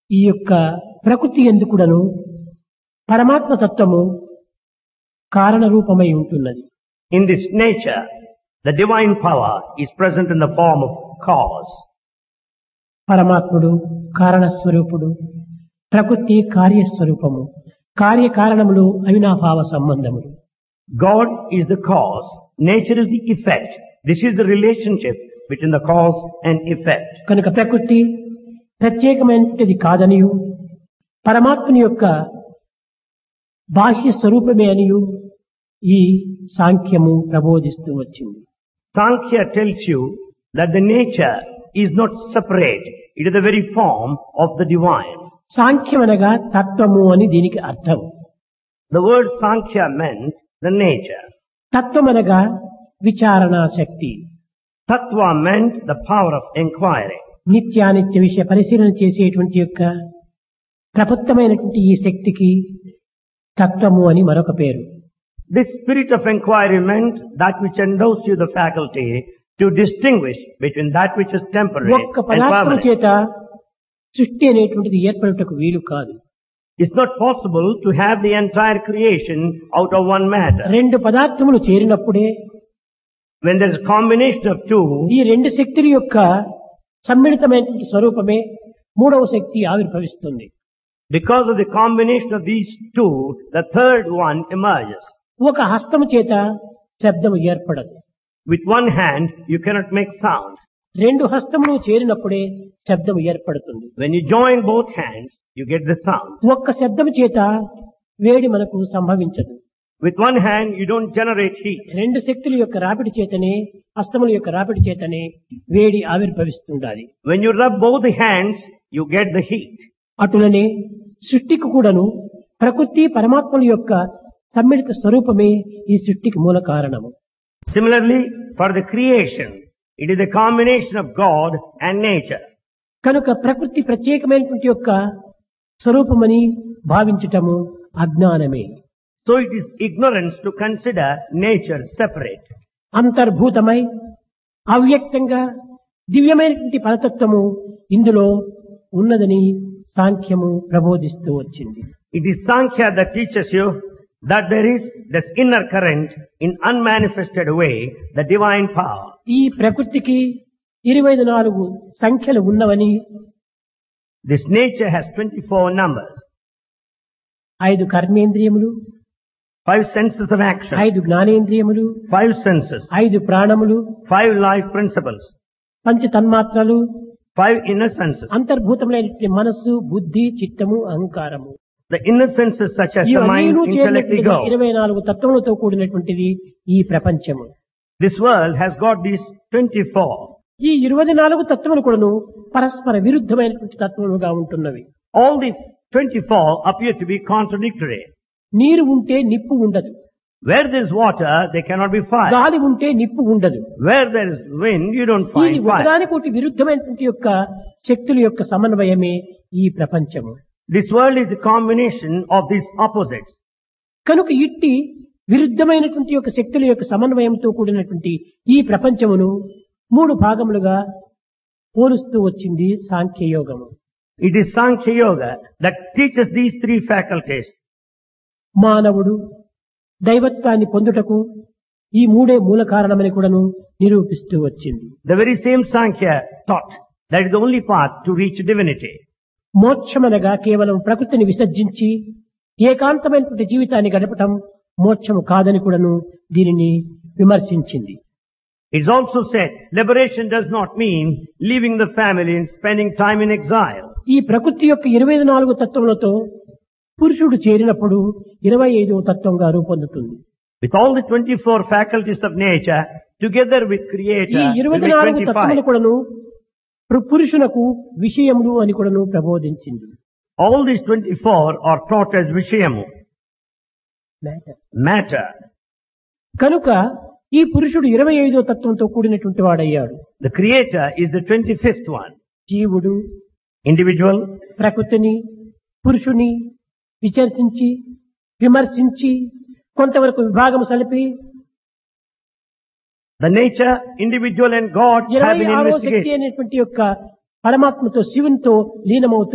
ఈ యొక్క ప్రకృతి ఎందుకుడను పరమాత్మ తత్వము కారణ రూపమై ఉంటున్నది In this nature, the divine power is present in the form of cause. పరమాత్ముడు కారణస్వరూపుడు ప్రకృతి కార్యస్వరూపము కార్యకారణములు అవినాభావ సంబంధములు God is the cause, nature is the effect. This is the relationship between the cause and effect. కనుక ప్రకృతి ప్రత్యేకమైనది కాదనియు పరమాత్మని యొక్క బాహ్య స్వరూపమే అనియు ఈ సాంఖ్యము ప్రబోధిస్తూ వచ్చింది Sankhya tells you that the nature is not separate. It is the very form of the divine. సాంఖ్యం అనగా తత్వము అని దీనికి అర్థం The word Sankhya meant the nature. తత్వం అనగా విచారణా శక్తి Tattva meant the power of inquiry. నిత్యానిత్య విషయ పరిశీలన చేసేటువంటి యొక్క ప్రబుద్ధమైనటువంటి ఈ శక్తికి తత్వము అని మరొక పేరు This spirit of inquiry meant that which endows you the faculty to distinguish between that which is temporary ఒక్క and పదార్థం permanent. చేత సృష్టి అనేటువంటిది ఏర్పడుటకు వీలు కాదు It's not possible to have the entire creation out of one matter. రెండు పదార్థములు చేరినప్పుడే When there is a combination of two, ఈ రెండు శక్తుల యొక్క సమ్మిళితమైనటువంటి స్వరూపమే మూడవ శక్తి ఆవిర్భవిస్తుంది because of the combination of these two, the third one emerges. ఒక హస్తము చేత శబ్దము ఏర్పడదు With one hand, you cannot make sound. రెండు హస్తములు చేరినప్పుడే శబ్దము ఏర్పడుతుంది When you join both hands, you get the sound. ఒక్క శబ్దము చేత వేడి మనకు సంభవించదు With one hand, you don't generate heat. రెండు శక్తుల యొక్క రాపిడి చేతనే హస్తముల యొక్క రాపిడి చేతనే వేడి ఆవిర్భవిస్తుండాలి When you rub both the hands, you get the heat. అటులనే సృష్టికి కూడాను ప్రకృతి పరమాత్మల యొక్క సమ్మిళిత స్వరూపమే ఈ సృష్టికి మూల కారణము Similarly, for the creation, it is a combination of God and nature. కనుక ప్రకృతి ప్రత్యేకమైనటువంటి యొక్క స్వరూపమని భావించటము అజ్ఞానమే So it is ignorance to consider nature separate. అంతర్భూతమై అవ్యక్తంగా దివ్యమైనటువంటి పరతత్వము ఇందులో ఉన్నదని సాంఖ్యము ప్రబోధిస్తూ వచ్చింది It is Sankhya that teaches you that there is this inner current in unmanifested way, the divine power. ఈ ప్రకృతికి ఇరవై నాలుగు సంఖ్యలు ఉన్నవని This nature has 24 numbers, ఐదు కర్మేంద్రియములు five senses of action, ఐదు జ్ఞానేంద్రియములు five senses, ఐదు ప్రాణములు five life principles, పంచ తన్మాత్రలు five inner senses. అంతర్భూతములైనటువంటి మనస్సు బుద్ధి చిత్తము అహంకారము The inner senses such as the mind, ఇవన్నీ intellect, చేరినటువంటి ego. ఇరవై నాలుగు తత్వములతో కూడినటువంటిది ఈ ప్రపంచము This world has got these 24. ఈ ఇరవై నాలుగు తత్వములు కూడాను పరస్పర విరుద్ధమైనటువంటి తత్వములుగా ఉంటున్నవి All these 24 appear to be contradictory. నీరు ఉంటే నిప్పు ఉండదు Where there is water, there cannot be fire. గాలి ఉంటే నిప్పు ఉండదు Where there is wind, you don't ఈ find fire. ఒకదానికోటి విరుద్ధమైనటువంటి యొక్క శక్తుల యొక్క సమన్వయమే ఈ ప్రపంచము This world is a combination of these opposites. కనుక ఇట్టి విరుద్ధమైనటువంటి యొక్క శక్తుల యొక్క సమన్వయంతో కూడినటువంటి ఈ ప్రపంచమును మూడు భాగములుగా పోలుస్తూ వచ్చింది సాంఖ్యయోగము It is Sankhya Yoga that teaches these three faculties. మానవుడు దైవత్వాన్ని పొందుటకు ఈ మూడే మూల కారణమని కూడాను నిరూపిస్తూ వచ్చింది The very same Sankhya taught that is the only path to reach divinity. మోక్షమనగా కేవలం ప్రకృతిని విసర్జించి ఏకాంతమైనటువంటి జీవితాన్ని గడపటం మోక్షము కాదని కూడాను దీనిని విమర్శించింది It's also said liberation does not mean leaving the family and spending time in exile. ఈ ప్రకృతి యొక్క ఇరవై నాలుగు తత్వములతో పురుషుడు చేరినప్పుడు ఇరవై ఐదవ తత్వంగా రూపొందుతుంది With all the 24 faculties of nature, together with ఈ Creator, will ఇరవై be నాలుగు తత్వములు 25. కూడాను పు- పురుషునకు విషయములు అని కూడాను ప్రబోధించింది All these 24 are taught as Vishayamu, matter. కనుక ఈ పురుషుడు ఇరవై ఐదో తత్వంతో కూడినటువంటి వాడయ్యాడు The Creator is the 25th one. జీవుడు Individual, ప్రకృతిని పురుషుని విచర్శించి విమర్శించి కొంతవరకు విభాగం సలిపి the nature, individual and God have ఇరవై been ఆరో శక్తి investigated. అనేటువంటి యొక్క పరమాత్మతో శివునితో లీనమవుతూ